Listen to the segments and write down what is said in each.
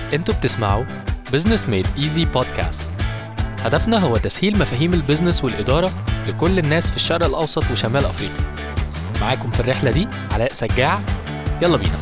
انتوا بتسمعوا بزنس ميد ايزي بودكاست هدفنا هو تسهيل مفاهيم البزنس والإدارة لكل الناس في الشرق الأوسط وشمال أفريقيا معاكم في الرحلة دي علاء سجاع يلا بينا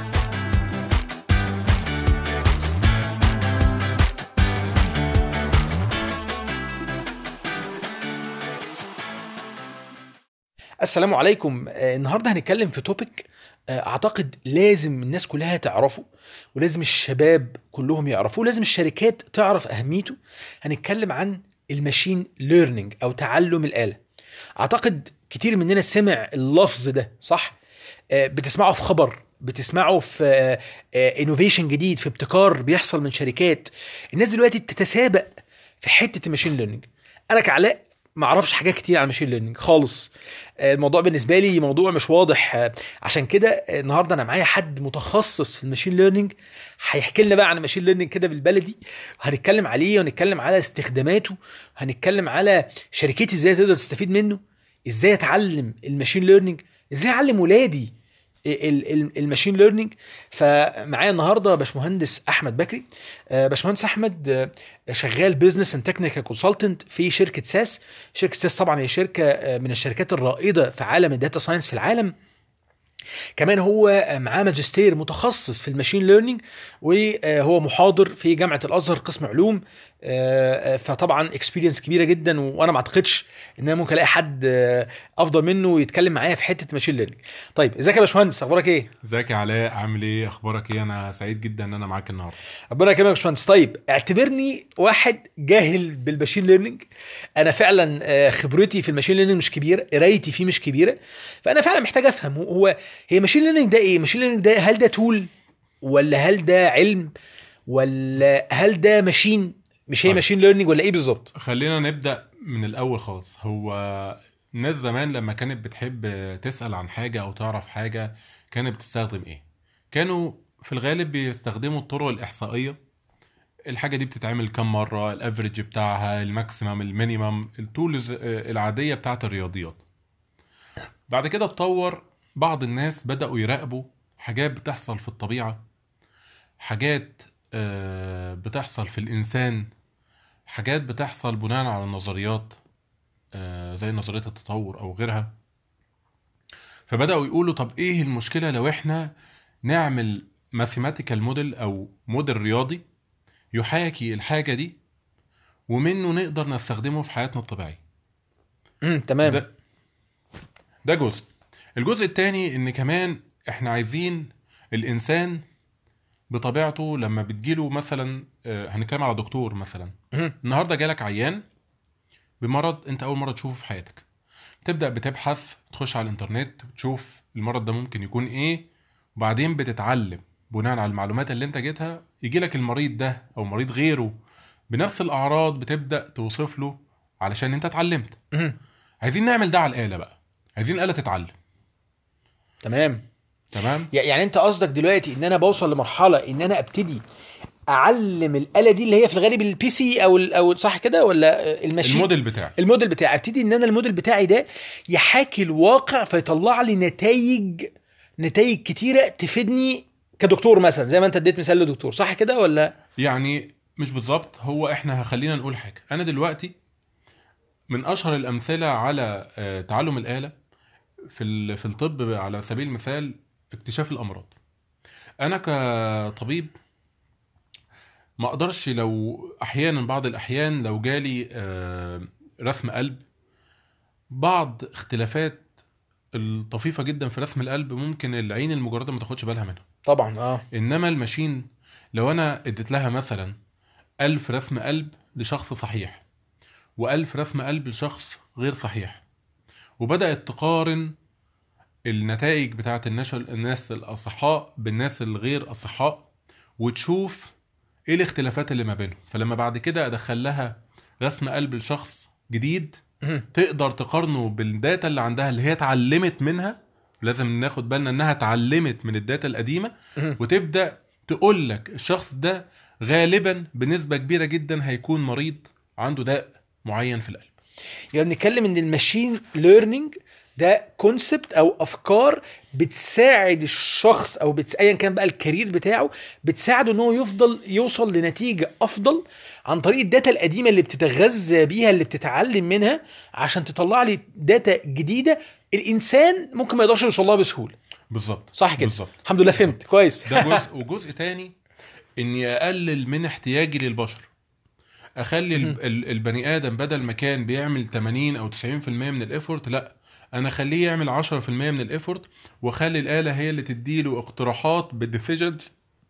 السلام عليكم آه، النهارده هنتكلم في توبيك اعتقد لازم الناس كلها تعرفه ولازم الشباب كلهم يعرفوه ولازم الشركات تعرف اهميته هنتكلم عن الماشين ليرنينج او تعلم الاله اعتقد كتير مننا سمع اللفظ ده صح آه، بتسمعه في خبر بتسمعه في انوفيشن جديد في ابتكار بيحصل من شركات الناس دلوقتي تتسابق في حته الماشين ليرنينج انا كعلاء ما اعرفش حاجات كتير عن الماشين ليرنينج خالص آه، الموضوع بالنسبه لي موضوع مش واضح آه، عشان كده آه، النهارده انا معايا حد متخصص في الماشين ليرنينج هيحكي لنا بقى عن الماشين ليرنينج كده بالبلدي وهنتكلم عليه ونتكلم على استخداماته هنتكلم على شركتي ازاي تقدر تستفيد منه ازاي اتعلم الماشين ليرنينج ازاي اعلم ولادي ال- ال- الماشين ليرنينج فمعايا النهارده باشمهندس احمد بكري آه، باشمهندس احمد آه، شغال بزنس اند تكنيكال كونسلتنت في شركه ساس شركه ساس طبعا هي شركه آه، من الشركات الرائده في عالم الداتا ساينس في العالم كمان هو آه، معاه ماجستير متخصص في الماشين ليرنينج وهو محاضر في جامعه الازهر قسم علوم آه، آه، فطبعا اكسبيرينس كبيره جدا وانا ما اعتقدش ان انا ممكن الاقي حد آه، افضل منه يتكلم معايا في حته ماشين ليرنينج طيب ازيك يا باشمهندس اخبارك ايه ازيك يا علاء عامل ايه اخبارك ايه انا سعيد جدا ان انا معاك النهارده ربنا يكرمك يا باشمهندس طيب اعتبرني واحد جاهل بالماشين ليرنينج انا فعلا آه، خبرتي في الماشين ليرنينج مش كبيره قرايتي فيه مش كبيره فانا فعلا محتاج افهم هو- هو هي ماشين ليرنينج ده ايه ماشين ليرنينج ده هل ده تول ولا هل ده علم ولا هل ده ماشين مش هي طيب. ماشين ليرنينج ولا ايه بالظبط خلينا نبدا من الاول خالص هو الناس زمان لما كانت بتحب تسال عن حاجه او تعرف حاجه كانت بتستخدم ايه كانوا في الغالب بيستخدموا الطرق الاحصائيه الحاجه دي بتتعمل كم مره الافريج بتاعها الماكسيمم المينيمم التولز العاديه بتاعت الرياضيات بعد كده اتطور بعض الناس بداوا يراقبوا حاجات بتحصل في الطبيعه حاجات آه، بتحصل في الانسان حاجات بتحصل بناء على النظريات آه، زي نظريه التطور او غيرها فبداوا يقولوا طب ايه المشكله لو احنا نعمل ماثيماتيكال موديل او موديل رياضي يحاكي الحاجه دي ومنه نقدر نستخدمه في حياتنا الطبيعيه امم تمام ده ده جزء الجزء الثاني ان كمان احنا عايزين الانسان بطبيعته لما بتجيله مثلا آه، هنتكلم على دكتور مثلا مم. النهارده جالك عيان بمرض انت اول مره تشوفه في حياتك تبدا بتبحث تخش على الانترنت تشوف المرض ده ممكن يكون ايه وبعدين بتتعلم بناء على المعلومات اللي انت جيتها يجي لك المريض ده او مريض غيره بنفس الاعراض بتبدا توصف له علشان انت اتعلمت مم. عايزين نعمل ده على الاله بقى عايزين الاله تتعلم تمام تمام يع- يعني انت قصدك دلوقتي ان انا بوصل لمرحله ان انا ابتدي اعلم الاله دي اللي هي في الغالب البي سي او ال- او صح كده ولا الماشين الموديل بتاعك الموديل بتاعي ابتدي ان انا الموديل بتاعي ده يحاكي الواقع فيطلع لي نتائج نتائج كتيره تفيدني كدكتور مثلا زي ما انت اديت مثال لدكتور صح كده ولا يعني مش بالظبط هو احنا خلينا نقول حاجه انا دلوقتي من اشهر الامثله على آه، تعلم الاله في ال- في الطب على سبيل المثال اكتشاف الامراض انا كطبيب ما اقدرش لو احيانا بعض الاحيان لو جالي آه، رسم قلب بعض اختلافات الطفيفه جدا في رسم القلب ممكن العين المجرده ما تاخدش بالها منها طبعا اه انما الماشين لو انا اديت لها مثلا ألف رسم قلب لشخص صحيح وألف رسم قلب لشخص غير صحيح وبدأت تقارن النتائج بتاعت الناس الناس الأصحاء بالناس الغير أصحاء وتشوف ايه الاختلافات اللي ما بينهم فلما بعد كده ادخل لها رسم قلب لشخص جديد مم. تقدر تقارنه بالداتا اللي عندها اللي هي اتعلمت منها لازم ناخد بالنا انها اتعلمت من الداتا القديمه مم. وتبدا تقول لك الشخص ده غالبا بنسبه كبيره جدا هيكون مريض عنده داء معين في القلب يعني بنتكلم ان الماشين ليرنينج ده كونسبت او افكار بتساعد الشخص او بتس... ايا كان بقى الكارير بتاعه بتساعده ان هو يفضل يوصل لنتيجه افضل عن طريق الداتا القديمه اللي بتتغذى بيها اللي بتتعلم منها عشان تطلع لي داتا جديده الانسان ممكن ما يقدرش يوصل لها بسهوله بالظبط صح كده بالظبط الحمد لله فهمت كويس ده جزء وجزء تاني اني اقلل من احتياجي للبشر اخلي مهم. ال- ال- البني ادم بدل ما كان بيعمل 80 او 90% من الايفورت لا انا اخليه يعمل 10% من الايفورت واخلي الاله هي اللي تديله اقتراحات بالديسيجنز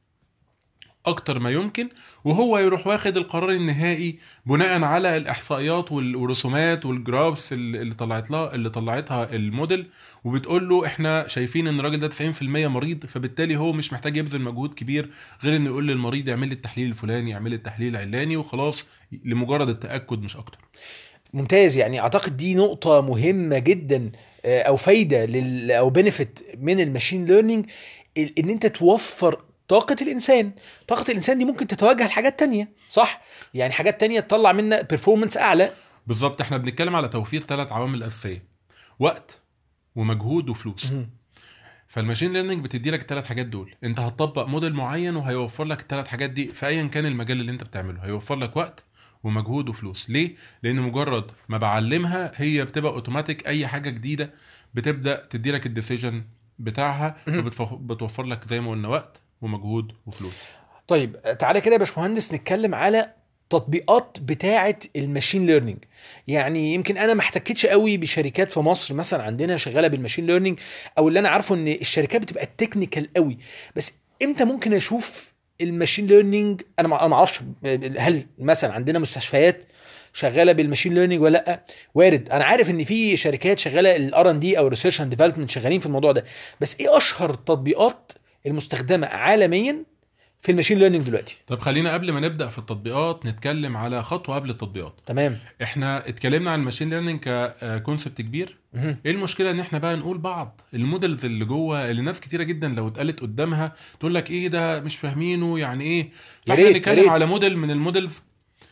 اكتر ما يمكن وهو يروح واخد القرار النهائي بناء على الاحصائيات وال- والرسومات والجرافس اللي اللي طلعت لها اللي طلعتها الموديل وبتقول له احنا شايفين ان الراجل ده 90% مريض فبالتالي هو مش محتاج يبذل مجهود كبير غير انه يقول للمريض اعمل لي التحليل الفلاني اعمل لي التحليل العلاني وخلاص لمجرد التاكد مش اكتر ممتاز يعني اعتقد دي نقطة مهمة جدا آه، او فايدة لل او بنفيت من الماشين ليرنينج ان انت توفر طاقة الانسان طاقة الانسان دي ممكن تتوجه لحاجات تانية صح يعني حاجات تانية تطلع منا بيرفورمانس اعلى بالظبط احنا بنتكلم على توفير ثلاث عوامل اساسيه وقت ومجهود وفلوس مهم. فالماشين ليرنينج بتدي لك الثلاث حاجات دول انت هتطبق موديل معين وهيوفر لك الثلاث حاجات دي في ايا كان المجال اللي انت بتعمله هيوفر لك وقت ومجهود وفلوس ليه لان مجرد ما بعلمها هي بتبقى اوتوماتيك اي حاجه جديده بتبدا تدي لك الديسيجن بتاعها مهم. فبتوفر لك زي ما قلنا وقت ومجهود وفلوس طيب آه، تعالى كده يا باشمهندس نتكلم على تطبيقات بتاعه الماشين ليرنينج يعني يمكن انا ما احتكتش قوي بشركات في مصر مثلا عندنا شغاله بالماشين ليرنينج او اللي انا عارفه ان الشركات بتبقى تكنيكال قوي بس امتى ممكن اشوف الماشين ليرنينج انا ما أنا ما اعرفش هل مثلا عندنا مستشفيات شغاله بالماشين ليرنينج ولا لا وارد انا عارف ان في شركات شغاله الار ان دي او ريسيرش اند ديفلوبمنت شغالين في الموضوع ده بس ايه اشهر التطبيقات المستخدمه عالميا في الماشين ليرنينج دلوقتي طب خلينا قبل ما نبدا في التطبيقات نتكلم على خطوه قبل التطبيقات تمام احنا اتكلمنا عن الماشين ليرنينج ككونسبت كبير مهم. ايه المشكله ان احنا بقى نقول بعض المودلز اللي جوه اللي ناس كتيره جدا لو اتقالت قدامها تقول لك ايه ده مش فاهمينه يعني ايه يا فاحنا ريت، يا نتكلم ريت. على موديل من المودلز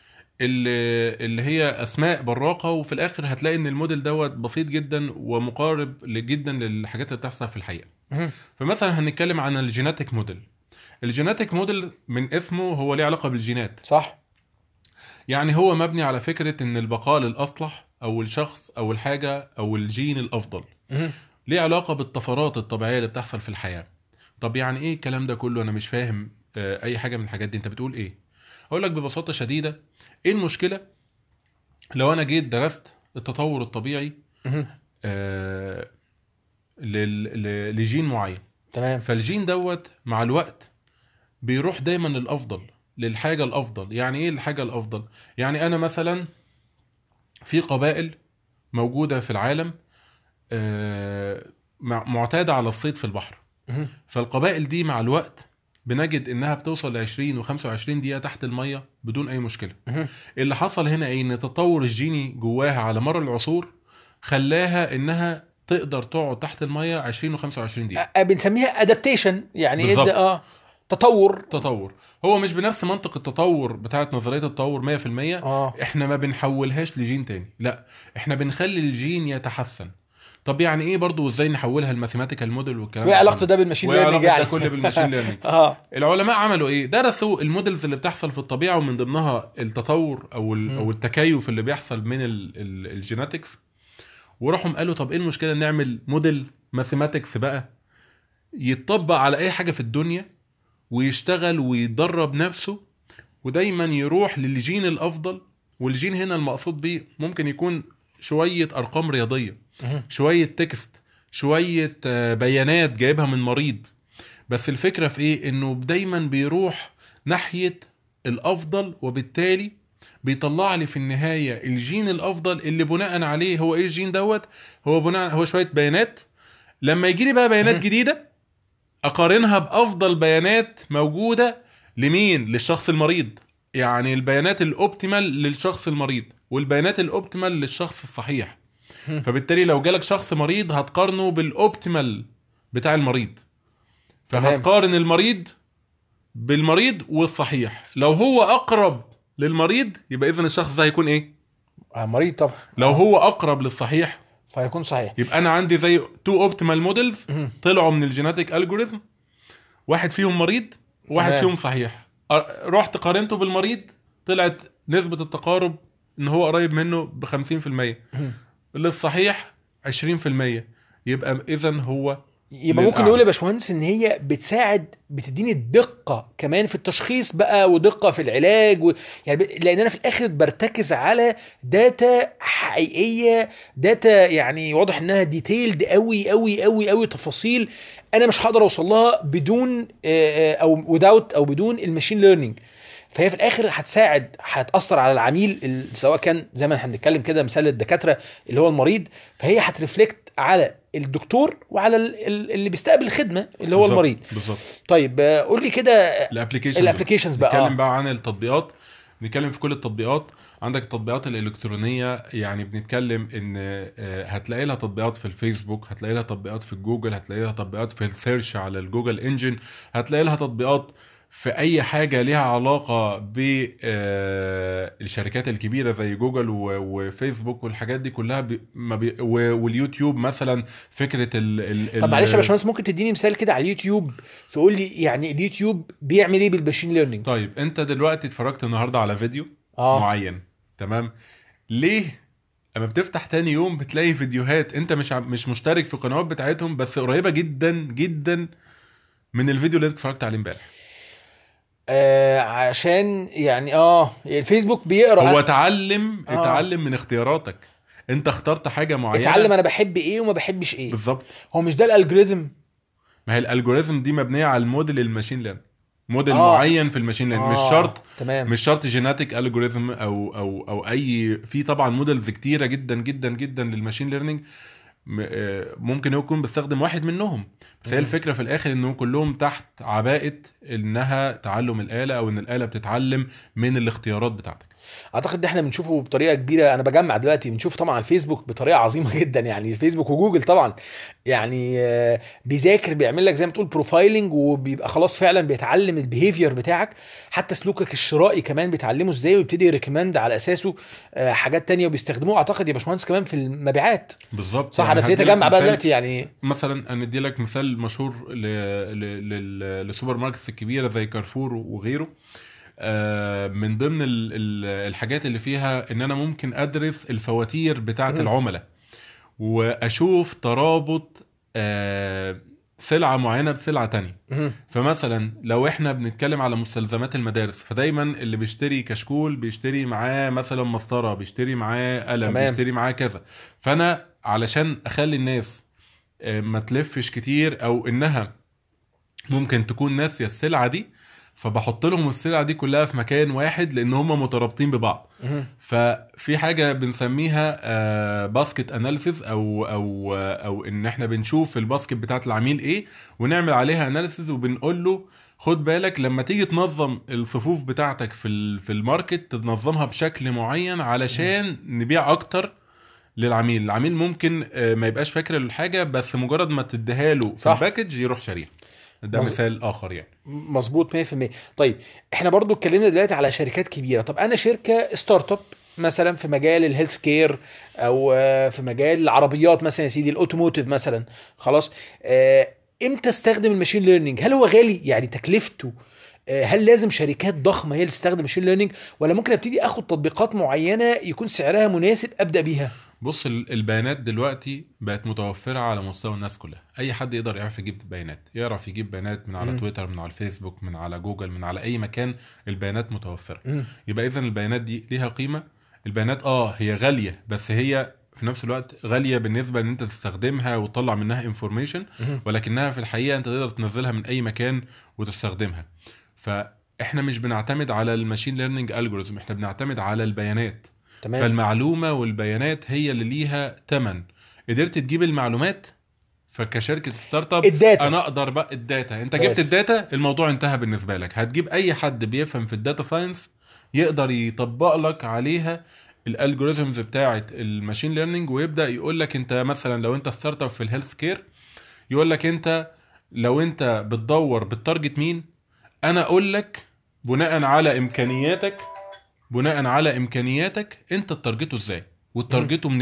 اللي اللي هي اسماء براقه وفي الاخر هتلاقي ان الموديل دوت بسيط جدا ومقارب جدا للحاجات اللي بتحصل في الحقيقه مهم. فمثلا هنتكلم عن الجيناتيك موديل الجيناتيك موديل من اسمه هو ليه علاقه بالجينات صح يعني هو مبني على فكره ان البقاء للاصلح او الشخص او الحاجه او الجين الافضل مهم. ليه علاقه بالطفرات الطبيعيه اللي بتحصل في الحياه طب يعني ايه الكلام ده كله انا مش فاهم آه، اي حاجه من الحاجات دي انت بتقول ايه اقول لك ببساطه شديده ايه المشكله لو انا جيت درست التطور الطبيعي مهم. آه، لل- ل- لجين معين تمام فالجين دوت مع الوقت بيروح دايما للافضل للحاجه الافضل يعني ايه الحاجه الافضل يعني انا مثلا في قبائل موجوده في العالم آه، مع- معتاده على الصيد في البحر مهم. فالقبائل دي مع الوقت بنجد انها بتوصل ل 20 و25 دقيقه تحت الميه بدون اي مشكله مهم. اللي حصل هنا ايه ان التطور الجيني جواها على مر العصور خلاها انها تقدر تقعد تحت الميه 20 و25 دقيقه أ- بنسميها ادابتيشن يعني ايه بالظبط. ده اه تطور تطور هو مش بنفس منطق التطور بتاعت نظريه التطور 100% اه احنا ما بنحولهاش لجين تاني لا احنا بنخلي الجين يتحسن طب يعني ايه برضو ازاي نحولها الماثيماتيكال موديل والكلام وايه علاقته ده بالماشين وايه ليرنينج علاقه يعني ده كله بالماشين ليرنينج اه العلماء عملوا ايه درسوا المودلز اللي بتحصل في الطبيعه ومن ضمنها التطور او ال- مم. او التكيف اللي بيحصل من الجيناتكس وراحوا قالوا طب ايه المشكله نعمل موديل ماثيماتكس بقى يتطبق على اي حاجه في الدنيا ويشتغل ويدرب نفسه ودايما يروح للجين الافضل والجين هنا المقصود بيه ممكن يكون شويه ارقام رياضيه مهم. شويه تكست شويه آه، بيانات جايبها من مريض بس الفكره في ايه انه دايما بيروح ناحيه الافضل وبالتالي بيطلع لي في النهايه الجين الافضل اللي بناء عليه هو ايه الجين دوت هو بناء هو شويه بيانات لما يجي لي بقى بيانات مهم. جديده اقارنها بافضل بيانات موجوده لمين للشخص المريض يعني البيانات الاوبتيمال للشخص المريض والبيانات الاوبتيمال للشخص الصحيح مم. فبالتالي لو جالك شخص مريض هتقارنه بالاوبتيمال بتاع المريض تمام. فهتقارن المريض بالمريض والصحيح لو هو اقرب للمريض يبقى اذا الشخص ده هيكون ايه آه، مريض طبعا لو هو اقرب للصحيح فهيكون صحيح يبقى انا عندي زي تو اوبتيمال موديلز مهم. طلعوا من الجيناتيك الجوريزم واحد فيهم مريض وواحد تمام. فيهم صحيح أ- رحت قارنته بالمريض طلعت نسبة التقارب ان هو قريب منه ب 50% مهم. للصحيح 20% يبقى اذا هو يبقى ممكن للأعلى. نقول يا باشمهندس ان هي بتساعد بتديني الدقه كمان في التشخيص بقى ودقه في العلاج و... يعني ب... لان انا في الاخر برتكز على داتا حقيقيه داتا يعني واضح انها ديتيلد قوي قوي قوي قوي تفاصيل انا مش هقدر اوصل لها بدون آه، آه، او وداوت او بدون الماشين ليرنينج فهي في الاخر هتساعد هتاثر على العميل ال- سواء كان زي ما احنا بنتكلم كده مثال الدكاتره اللي هو المريض فهي هترفلكت على الدكتور وعلى ال- ال- اللي بيستقبل الخدمه اللي هو بالظبط- المريض بالظبط طيب آه، قول لي كده الابلكيشن الابلكيشنز بقى نتكلم آه. بقى عن التطبيقات نتكلم في كل التطبيقات عندك التطبيقات الالكترونيه يعني بنتكلم ان آه، هتلاقي لها تطبيقات في الفيسبوك هتلاقي لها تطبيقات في جوجل هتلاقي لها تطبيقات في السيرش على الجوجل انجن هتلاقي لها تطبيقات في اي حاجه ليها علاقه بالشركات الكبيره زي جوجل و- وفيسبوك والحاجات دي كلها بي ما بي و- واليوتيوب مثلا فكره ال ال طب معلش يا ال- باشمهندس ممكن تديني مثال كده على اليوتيوب تقول لي يعني اليوتيوب بيعمل ايه بالماشين ليرنينج طيب انت دلوقتي اتفرجت النهارده على فيديو اه معين تمام ليه اما بتفتح تاني يوم بتلاقي فيديوهات انت مش عم- مش مشترك في القنوات بتاعتهم بس قريبه جدا جدا من الفيديو اللي انت اتفرجت عليه امبارح آه عشان يعني اه الفيسبوك بيقرا هو اتعلم آه. اتعلم من اختياراتك انت اخترت حاجه معينه اتعلم انا بحب ايه وما بحبش ايه بالظبط هو مش ده الالجوريزم ما هي الالجوريزم دي مبنيه على الموديل الماشين ليرنينج موديل آه. معين في الماشين ليرنينج مش آه، شرط تمام مش شرط جيناتيك الجوريزم او او او اي في طبعا موديلز كتيره جدا جدا جدا للماشين ليرنينج م- آه، ممكن يكون بيستخدم واحد منهم بس هي مم. الفكره في الاخر انهم كلهم تحت عباءه انها تعلم الاله او ان الاله بتتعلم من الاختيارات بتاعتك اعتقد ده احنا بنشوفه بطريقه كبيره انا بجمع دلوقتي بنشوف طبعا على الفيسبوك بطريقه عظيمه جدا يعني الفيسبوك وجوجل طبعا يعني آه، بيذاكر بيعمل لك زي ما تقول بروفايلنج وبيبقى خلاص فعلا بيتعلم البيهيفير بتاعك حتى سلوكك الشرائي كمان بيتعلمه ازاي ويبتدي يريكومند على اساسه آه، حاجات تانية وبيستخدموه اعتقد يا باشمهندس كمان في المبيعات بالظبط صح يعني انا ابتديت هديلك اجمع بقى مثال- دلوقتي يعني مثلا انا ادي لك مثال مشهور ل... ل... لل... للسوبر ماركتس الكبيره زي كارفور وغيره آه، من ضمن ال... ال- الحاجات اللي فيها ان انا ممكن ادرس الفواتير بتاعه مم. العملاء واشوف ترابط آه، سلعه معينه بسلعه تانية مهم. فمثلا لو احنا بنتكلم على مستلزمات المدارس فدايما اللي بيشتري كشكول بيشتري معاه مثلا مسطره بيشتري معاه قلم تمام. بيشتري معاه كذا فانا علشان اخلي الناس آه، ما تلفش كتير او انها ممكن تكون ناسيه السلعه دي فبحط لهم السلعه دي كلها في مكان واحد لان هم مترابطين ببعض مهم. ففي حاجه بنسميها باسكت اناليسيز او او آه، او ان احنا بنشوف الباسكت بتاعت العميل ايه ونعمل عليها اناليسيز وبنقول له خد بالك لما تيجي تنظم الصفوف بتاعتك في ال- في الماركت تنظمها بشكل معين علشان نبيع اكتر للعميل العميل ممكن آه، ما يبقاش فاكر الحاجه بس مجرد ما تديها له في صح. الباكج يروح شاريها ده مظ- مثال اخر يعني مظبوط 100% طيب احنا برضو اتكلمنا دلوقتي على شركات كبيره طب انا شركه ستارت اب مثلا في مجال الهيلث كير او آه، في مجال العربيات مثلا يا سيدي الاوتوموتيف مثلا خلاص آه، امتى استخدم الماشين ليرنينج هل هو غالي يعني تكلفته آه، هل لازم شركات ضخمه هي اللي تستخدم ماشين ليرنينج ولا ممكن ابتدي اخد تطبيقات معينه يكون سعرها مناسب ابدا بيها بص ال- البيانات دلوقتي بقت متوفرة على مستوى الناس كلها أي حد يقدر يعرف يجيب بيانات يعرف يجيب بيانات من على مم. تويتر من على الفيسبوك من على جوجل من على أي مكان البيانات متوفرة مم. يبقى إذا البيانات دي ليها قيمة البيانات آه هي غالية بس هي في نفس الوقت غالية بالنسبة ان انت تستخدمها وتطلع منها انفورميشن مم. ولكنها في الحقيقة انت تقدر تنزلها من اي مكان وتستخدمها فاحنا مش بنعتمد على الماشين ليرنينج الجوريزم احنا بنعتمد على البيانات تمام فالمعلومه والبيانات هي اللي ليها ثمن قدرت تجيب المعلومات فكشركه ستارت اب الداتا. انا اقدر بقى الداتا انت بس. جبت الداتا الموضوع انتهى بالنسبه لك هتجيب اي حد بيفهم في الداتا ساينس يقدر يطبق لك عليها الالجوريزمز بتاعه الماشين ليرنينج ويبدا يقول لك انت مثلا لو انت ستارت اب في الهيلث كير يقول لك انت لو انت بتدور بالتارجت مين انا اقول لك بناء على امكانياتك بناء على امكانياتك انت تارجته ازاي وتارجته منين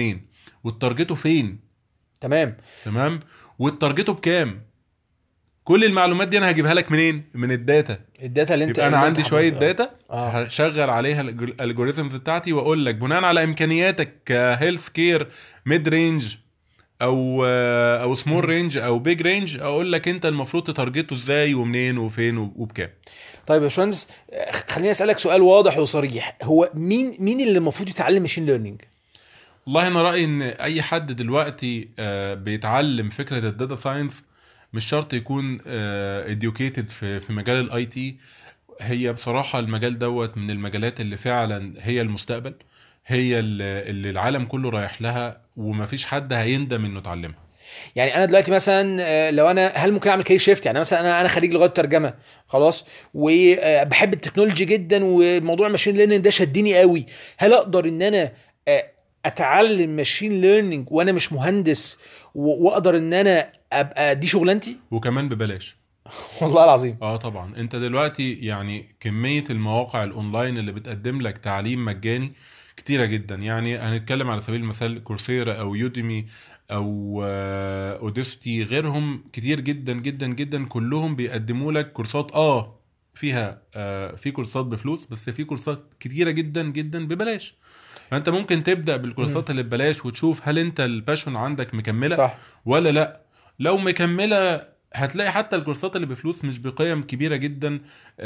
وتارجته فين تمام تمام وتارجته بكام كل المعلومات دي انا هجيبها لك منين من الداتا الداتا اللي انت يبقى انا اللي انت عندي شويه حاططها. داتا اه هشغل عليها الالجوريزمز بتاعتي واقول لك بناء على امكانياتك كهيلث كير ميد رينج او او سمول رينج او بيج رينج اقول لك انت المفروض تتارجته ازاي ومنين وفين وبكام طيب يا باشمهندس آه، خليني اسالك سؤال واضح وصريح هو مين مين اللي المفروض يتعلم ماشين ليرنينج والله انا رايي ان اي حد دلوقتي آه، بيتعلم فكره الداتا ساينس مش شرط يكون اديوكيتد في في مجال الاي تي هي بصراحه المجال دوت من المجالات اللي فعلا هي المستقبل هي اللي اللي العالم كله رايح لها ومفيش حد هيندم انه اتعلمها يعني انا دلوقتي مثلا آه، لو انا هل ممكن اعمل كارير شيفت يعني مثلا انا انا خريج لغات ترجمه خلاص وبحب التكنولوجي جدا وموضوع الماشين ليرنينج ده شدني قوي هل اقدر ان انا آه، اتعلم ماشين ليرنينج وانا مش مهندس و- واقدر ان انا ابقى دي شغلانتي وكمان ببلاش والله العظيم اه طبعا انت دلوقتي يعني كميه المواقع الاونلاين اللي بتقدم لك تعليم مجاني كتيره جدا يعني هنتكلم على سبيل المثال كورسيرا او يوديمي او آه، اوديستي غيرهم كتير جدا جدا جدا كلهم بيقدموا لك كورسات اه فيها آه في كورسات بفلوس بس في كورسات كتيره جدا جدا ببلاش فانت ممكن تبدا بالكورسات اللي ببلاش وتشوف هل انت الباشون عندك مكمله صح ولا لا لو مكمله هتلاقي حتى الكورسات اللي بفلوس مش بقيم كبيره جدا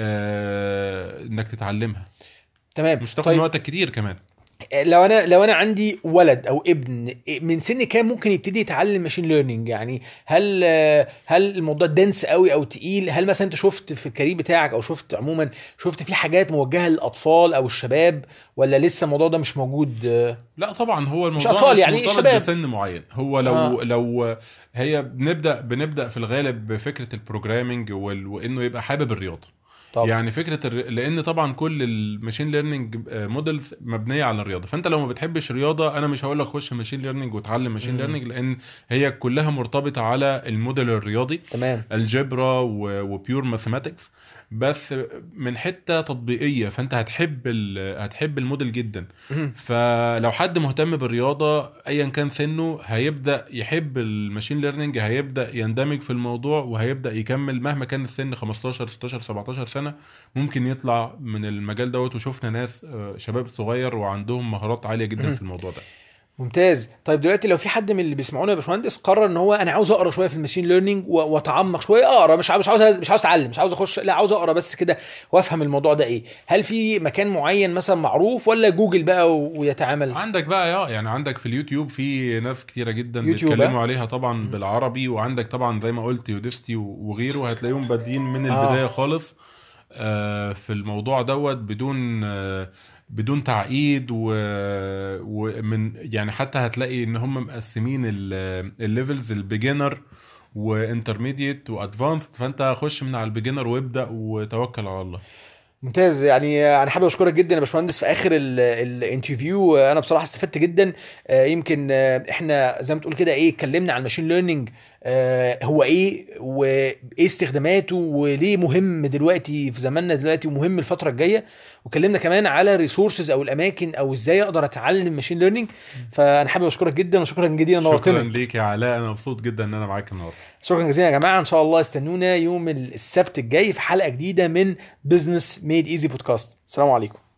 آه انك تتعلمها تمام مش تاخد طيب من وقتك كتير كمان لو انا لو انا عندي ولد او ابن من سن كام ممكن يبتدي يتعلم ماشين ليرنينج يعني هل هل الموضوع دنس قوي او تقيل هل مثلا انت شفت في الكارير بتاعك او شفت عموما شفت في حاجات موجهه للاطفال او الشباب ولا لسه الموضوع ده مش موجود لا طبعا هو الموضوع أطفال يعني مرتبط الشباب. بسن معين هو لو آه. آه. لو هي بنبدا بنبدا في الغالب بفكره البروجرامنج وال... وانه يبقى حابب الرياضه طب يعني فكره الر... لان طبعا كل الماشين ليرنينج مودلز مبنيه على الرياضه فانت لو ما بتحبش رياضه انا مش هقول لك خش ماشين ليرنينج وتعلم ماشين مم. ليرنينج لان هي كلها مرتبطه على الموديل الرياضي تمام الجبرا وبيور ماثيماتكس بس من حته تطبيقيه فانت هتحب ال... هتحب الموديل جدا مهم. فلو حد مهتم بالرياضه ايا كان سنه هيبدا يحب الماشين ليرنينج هيبدا يندمج في الموضوع وهيبدا يكمل مهما كان السن 15 16 17 سنه ممكن يطلع من المجال دوت وشفنا ناس آه، شباب صغير وعندهم مهارات عاليه جدا مهم. في الموضوع ده ممتاز طيب دلوقتي لو في حد من اللي بيسمعونا يا باشمهندس قرر ان هو انا عاوز اقرا شويه في الماشين ليرنينج و- واتعمق شويه اقرا مش عاوز مش عاوز مش عاوز اتعلم مش عاوز اخش لا عاوز اقرا بس كده وافهم الموضوع ده ايه هل في مكان معين مثلا معروف ولا جوجل بقى و- ويتعامل عندك بقى اه يعني عندك في اليوتيوب في ناس كتيره جدا يوتيوب، بيتكلموا آه؟ عليها طبعا مم. بالعربي وعندك طبعا زي ما قلت يوديستي وغيره هتلاقيهم بادئين من آه. البدايه خالص آه، في الموضوع دوت بدون آه، بدون تعقيد و- ومن يعني حتى هتلاقي ان هم مقسمين الليفلز البيجنر وانترميديت وادفانسد فانت خش من على البيجنر وابدا وتوكل على الله ممتاز يعني انا حابب اشكرك جدا يا باشمهندس في اخر ال- الانترفيو انا بصراحه استفدت جدا آه، يمكن آه، احنا زي ما تقول كده ايه اتكلمنا عن الماشين ليرنينج هو ايه وايه استخداماته وليه مهم دلوقتي في زماننا دلوقتي ومهم الفتره الجايه واتكلمنا كمان على الريسورسز او الاماكن او ازاي اقدر اتعلم ماشين ليرنينج فانا حابب اشكرك جدا وشكرا جزيلا شكرا نورتنا ليك يا علاء انا مبسوط جدا ان انا معاك النهارده شكرا جزيلا يا جماعه ان شاء الله استنونا يوم السبت الجاي في حلقه جديده من بزنس ميد ايزي بودكاست السلام عليكم